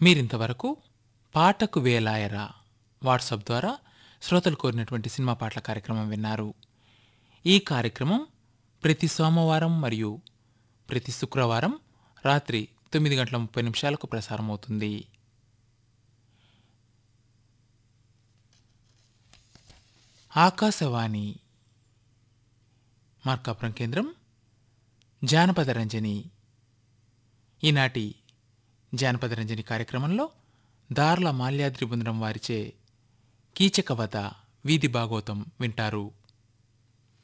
మీరింతవరకు పాటకు వేలాయరా వాట్సాప్ ద్వారా శ్రోతలు కోరినటువంటి సినిమా పాటల కార్యక్రమం విన్నారు ఈ కార్యక్రమం ప్రతి సోమవారం మరియు ప్రతి శుక్రవారం రాత్రి తొమ్మిది గంటల ముప్పై నిమిషాలకు ప్రసారం అవుతుంది ఆకాశవాణి మార్కాపురం కేంద్రం జానపద రంజని ఈనాటి జానపద రంజని కార్యక్రమంలో దార్ల మాల్యాద్రి బృందం వారిచే కీచక వధ వీధి భాగవతం వింటారు